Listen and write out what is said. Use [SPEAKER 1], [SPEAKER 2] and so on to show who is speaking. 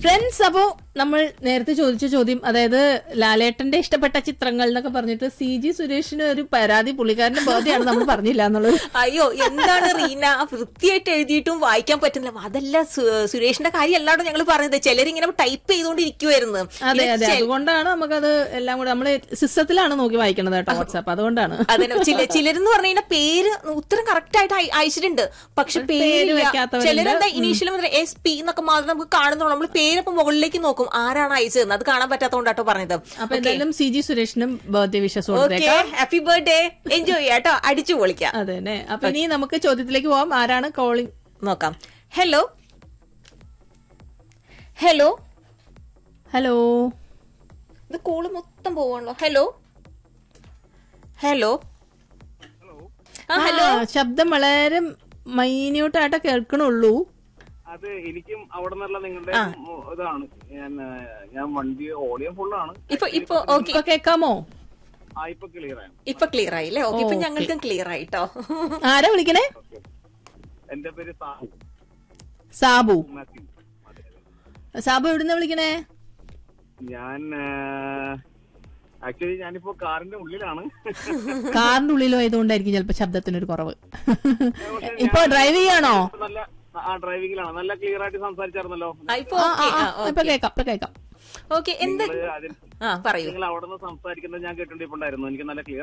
[SPEAKER 1] Friends അപ്പോ നമ്മൾ നേരത്തെ ചോദിച്ച ചോദ്യം അതായത് ലാലേട്ടന്റെ ഇഷ്ടപ്പെട്ട ചിത്രങ്ങൾ എന്നൊക്കെ പറഞ്ഞിട്ട് സി ജി സുരേഷിന് ഒരു പരാതി പുള്ളിക്കാരന്റെ ബർത്ത്ഡേ ആണ് നമ്മൾ പറഞ്ഞില്ല എന്നുള്ളത്
[SPEAKER 2] അയ്യോ എന്താണ് റീന വൃത്തിയായിട്ട് എഴുതിയിട്ടും വായിക്കാൻ പറ്റുന്നില്ല അതല്ല സു- സുരേഷിന്റെ കാര്യം അല്ലാണ്ട് ഞങ്ങൾ പറഞ്ഞത് ചിലരിങ്ങനെ ടൈപ്പ് ചെയ്തുകൊണ്ടിരിക്കുവായിരുന്നു
[SPEAKER 1] അതെ അതെ അതുകൊണ്ടാണ് നമുക്കത് എല്ലാം കൂടെ നമ്മള് സിസ്റ്റത്തിലാണ് നോക്കി വായിക്കണത് കേട്ടോ വാട്സാപ്പ് അതുകൊണ്ടാണ്
[SPEAKER 2] അതിന് ചില ചിലരെന്ന് പറഞ്ഞു കഴിഞ്ഞാൽ പേര് ഉത്തരം കറക്റ്റ് ആയിട്ട് അയ- അയച്ചിട്ടുണ്ട് പക്ഷെ
[SPEAKER 1] പേര്
[SPEAKER 2] പേര്
[SPEAKER 1] വെക്കാത്തവരുണ്ട്.
[SPEAKER 2] ചിലരെന്താ ഇനീഷ്യൽ മുതൽ എസ് പി എന്നൊക്കെ മാത്രം നമുക്ക് കാണുന്നുള്ളൂ നമ്മൾ പേരപ്പം മുകളിലേക്ക് നോക്കും ആരാണ് അയച്ചതെന്ന് അത് കാണാൻ പറ്റാത്തതുകൊണ്ടാട്ടോ പറഞ്ഞത്
[SPEAKER 1] അപ്പൊ എന്തായാലും സി ജി സുരേഷിനും ബർത്ത്ഡേ വിഷസ്
[SPEAKER 2] ഓക്കെ
[SPEAKER 1] കൊടുത്തേക്കാം
[SPEAKER 2] ഹാപ്പി ബർത്ത്ഡേ എൻജോയ് ചെയ്യാട്ടോ അടിച്ചു പൊളിക്കാം
[SPEAKER 1] അതെ തന്നെ അപ്പൊ ഇനി നമുക്ക് ചോദ്യത്തിലേക്ക് പോവാം ആരാണ് കോളിംഗ്
[SPEAKER 2] നോക്കാം ഹലോ ഹലോ
[SPEAKER 1] ഹലോ
[SPEAKER 2] ഇത് കോള് മൊത്തം പോവാണല്ലോ ഹലോ ഹലോ ആ ഹലോ
[SPEAKER 1] ആ, ശബ്ദം വളരെ മൈന്യൂട്ടായിട്ട് കേൾക്കണുള്ളൂ
[SPEAKER 3] അത് എനിക്കും അവിടെ നിന്നുള്ള നിങ്ങളുടെ മു- ഇതാണ് ഞാൻ ആ, ഞാൻ വണ്ടി ഓഡിയോ ഫുള്ളാണ്
[SPEAKER 2] ഇപ്പൊ ഇപ്പൊ ഓക്കെ
[SPEAKER 1] ഇപ്പൊ കേക്കാമോ
[SPEAKER 3] ആ ഇപ്പൊ ക്ലിയർ ആണ്
[SPEAKER 2] ഇപ്പൊ ക്ലിയർ ആയില്ലേ ഓക്കെ ഇപ്പൊ ഞങ്ങൾക്കും ക്ലിയർ ആയിട്ടോ
[SPEAKER 1] ആരാ വിളിക്കണേ
[SPEAKER 3] എന്റെ പേര് സാഹു
[SPEAKER 1] സാബു
[SPEAKER 3] മാത്യു അതെ, അതെ.
[SPEAKER 1] സാബു എവിടുന്ന വിളിക്കണേ
[SPEAKER 3] ഞാൻ ആക്ച്വലി ഞാനിപ്പോ കാറിന്റെ ഉള്ളിലാണ്
[SPEAKER 1] കാറിന്റെ ഉള്ളിലോ ആയതുകൊണ്ടായിരിക്കും ചിലപ്പോ ശബ്ദത്തിനൊരു കുറവ് ഇപ്പൊ ഡ്രൈവ് ചെയ്യാണോ
[SPEAKER 3] നല്ല ആ ഡ്രൈവിംഗിലാണ് നല്ല ക്ലിയർ ആയിട്ട് സംസാരിച്ചായിരുന്നല്ലോ
[SPEAKER 2] ആ, ഇപ്പൊ
[SPEAKER 1] ആ, ആ,
[SPEAKER 2] ഓക്കെ
[SPEAKER 1] ആ, ഇപ്പൊ കേക്കാം ഇപ്പൊ കേക്കാം
[SPEAKER 2] ഓക്കെ എന്ത്
[SPEAKER 3] നിങ്ങള് അതിൽ
[SPEAKER 2] ആ പറയൂ
[SPEAKER 3] നിങ്ങൾ അവിടെ നിന്ന് സംസാരിക്കുന്നത് ഞാൻ കേട്ടോണ്ടിരിപ്പുണ്ടായിരുന്നു എനിക്ക് നല്ല ക്ലിയർ